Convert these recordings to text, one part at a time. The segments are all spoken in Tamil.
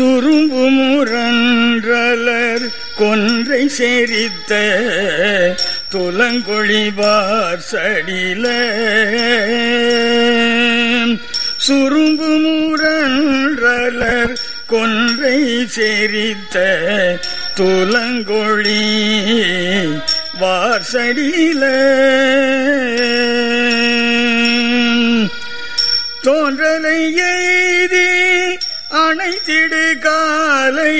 சுரும்பு முரன்றலர் கொன்றை செரித்த துலங்கொழிவார் சடில சுரும்பு முரன்றலர் கொன்றை செரித்த துலங்கொழி வார்சடில தோன்றலை எய்தி அணைத்திடு காலை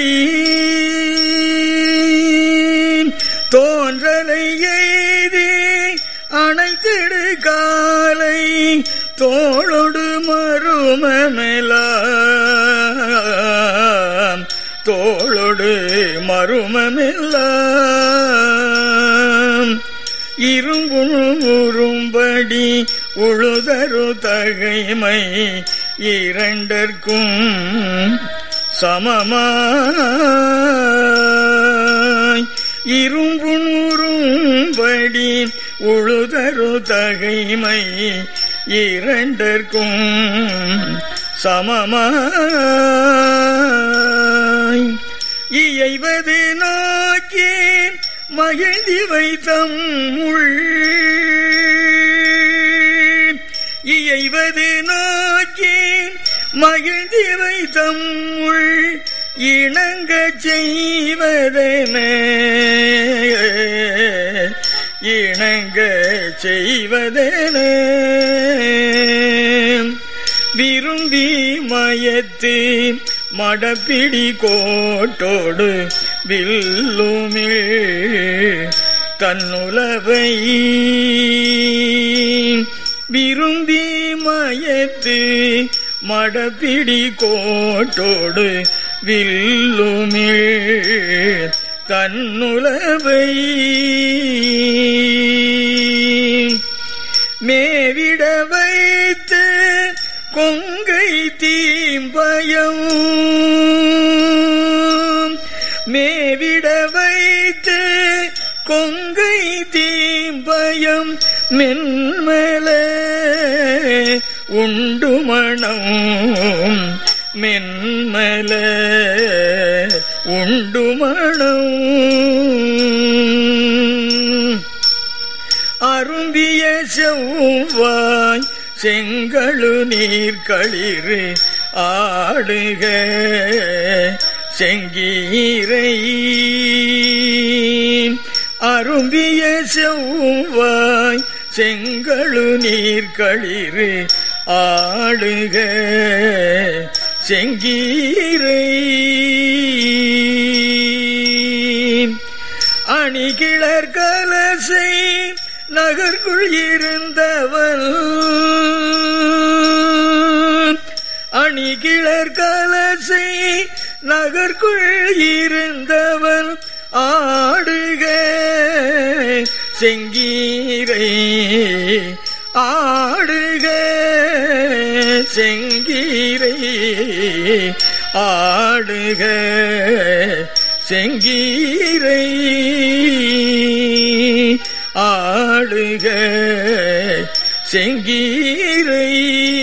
தோன்றலை எய்தி அணைத்திடு காலை தோளொடு மருமமெல்லாம் தோளொடு மருமமெல்லாம் இரும்புழும்படி உழுதரு தகைமை இரண்டற்கும் சமமாய் இரும்புணுறும்படி உழுதரு தகைமை இரண்டற்கும் சமமாய் இயைவது நோக்கி மகிழ்ந்தி வைத்தம் உள் இயைவது நோக்கி மகிழ்ந்தி வைத்தம் உள் இணங்க செய்வதென இணங்க செய்வதென விரும்பி மயத்து மடப்பிடி கோட்டோடு வில்லுமிழ் தன்னுலவை விரும்பி மயத்து மடப்பிடி கோட்டோடு வில்லுமிழ் தன்னுலவை மேவிட வைத்து கொங்கை தீம்பயம் மேவிட வைத்து கொங்கை தீம்பயம் மென்மல உண்டு மணம் மென்மல உண்டு மணம் அரும்பிய செவ்வாய் செங்கழு நீர் களிறு ஆடுக செங்கீரை அரும்பிய செவ்வாய் செங்கழு நீர் களிறு ஆடுக செங்கீரை அணிகிளர் கலசை நகர்குள் இருந்தவள் அணிகிளர் கலசை நகர்குள் இருந்தவள் ஆடுக செங்கீரை ஆடுக செங்கீரை ஆடுக செங்கீரை ஆடுக செங்கீரை